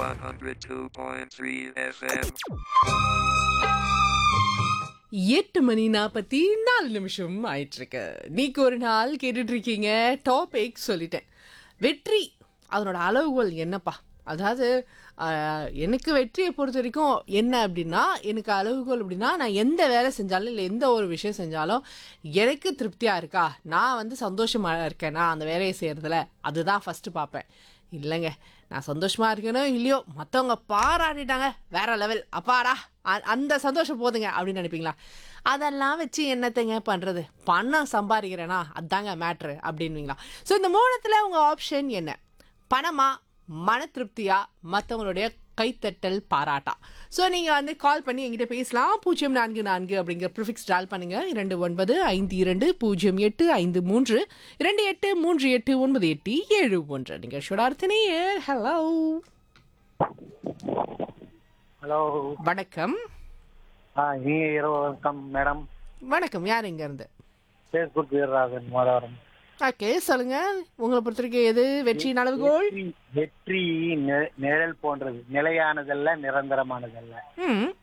102.3 FM. எட்டு மணி நாற்பத்தி நாலு நிமிஷம் ஆயிட்டிருக்கு நீக்கு ஒரு நாள் கேட்டுட்டு இருக்கீங்க டாபிக் சொல்லிட்டேன் வெற்றி அதனோட அளவுகோல் என்னப்பா அதாவது ஆஹ், எனக்கு வெற்றியை பொறுத்த வரைக்கும் என்ன அப்படின்னா எனக்கு அளவுகோல் அப்படின்னா நான் எந்த வேலை செஞ்சாலும் இல்லை எந்த ஒரு விஷயம் செஞ்சாலும் எனக்கு திருப்தியாக இருக்கா நான் வந்து சந்தோஷமாக இருக்கேனா அந்த வேலையை செய்கிறதுல அதுதான் ஃபஸ்ட்டு பார்ப்பேன் இல்லைங்க நான் சந்தோஷமா இருக்கேனோ இல்லையோ மற்றவங்க பாராட்டிட்டாங்க வேற லெவல் அப்பாடா அ- அந்த சந்தோஷம் போதுங்க அப்படின்னு நினைப்பீங்களா அதெல்லாம் வச்சு என்னத்தைங்க பண்ணுறது பணம் சம்பாதிக்கிறேனா அதாங்க மேட்ரு அப்படின்வீங்களா ஸோ இந்த மூணத்தில் உங்கள் ஆப்ஷன் என்ன பணமா மன திருப்தியா மற்றவங்களுடைய கைத்தட்டல் பாராட்டா ஸோ நீங்கள் வந்து கால் பண்ணி எங்கிட்ட பேசலாம் பூஜ்ஜியம் நான்கு நான்கு அப்படிங்கிற ப்ரிஃபிக்ஸ் டால் பண்ணுங்க இரண்டு ஒன்பது ஐந்து இரண்டு பூஜ்ஜியம் எட்டு ஐந்து மூன்று இரண்டு எட்டு மூன்று எட்டு ஒன்பது எட்டு ஏழு ஒன்று நீங்கள் ஷுடார்த்தனையே ஹலோ ஹலோ வணக்கம் ஆ இனிய இரவு வணக்கம் மேடம் வணக்கம் யார் இங்க இருந்து ஃபேஸ்புக் வீரராகவன் மாதவரம் ஓகே சொல்லுங்க உங்களை பொறுத்த வரைக்கும் எது வெற்றியின் அளவுகோல் வெற்றி வெற்றி நி- நிழல் போன்றது நிலையானதல்ல நிரந்தரமானதல்ல ம்